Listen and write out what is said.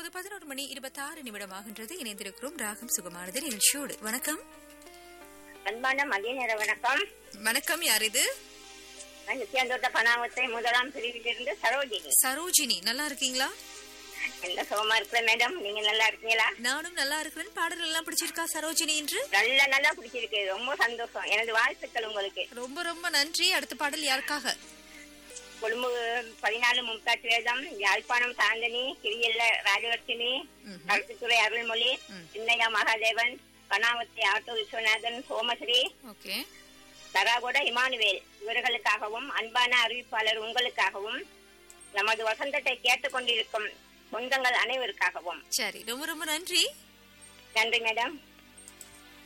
இப்போது பதினோரு மணி இருபத்தாறு நிமிடமாகின்றது இணைந்திருக்கிறோம் ராகம் சுகமானது நிகழ்ச்சியோடு வணக்கம் அன்பான மதிய நேர வணக்கம் வணக்கம் யார் இது நான் நித்யாந்தோட்ட பணாமத்தை முதலாம் பிரிவிலிருந்து சரோஜினி சரோஜினி நல்லா இருக்கீங்களா நல்ல சுகமா இருக்கிறேன் மேடம் நீங்க நல்லா இருக்கீங்களா நானும் நல்லா இருக்கிறேன் பாடல் எல்லாம் பிடிச்சிருக்கா சரோஜினி என்று நல்ல நல்லா பிடிச்சிருக்கு ரொம்ப சந்தோஷம் எனது வாழ்த்துக்கள் உங்களுக்கு ரொம்ப ரொம்ப நன்றி அடுத்த பாடல் யாருக்காக கொழும்பு பதினாலு மும்தாஜ் வேதம் யாழ்ப்பாணம் சாந்தனி கிரியல்ல ராஜலட்சுமி ம்ஹும். கருத்துத்துறை அருள்மொழி ம். சின்னையா மகாதேவன் கனாவத்தி ஆட்டோ விஸ்வநாதன் சோமஸ்ரீ ஓகே தராகோட இமானுவேல் இவர்களுக்காகவும் அன்பான அறிவிப்பாளர் உங்களுக்காகவும் நமது வசந்தத்தை கேட்டுக்கொண்டிருக்கும் சொந்தங்கள் அனைவருக்காகவும் சரி ரொம்ப ரொம்ப நன்றி நன்றி மேடம்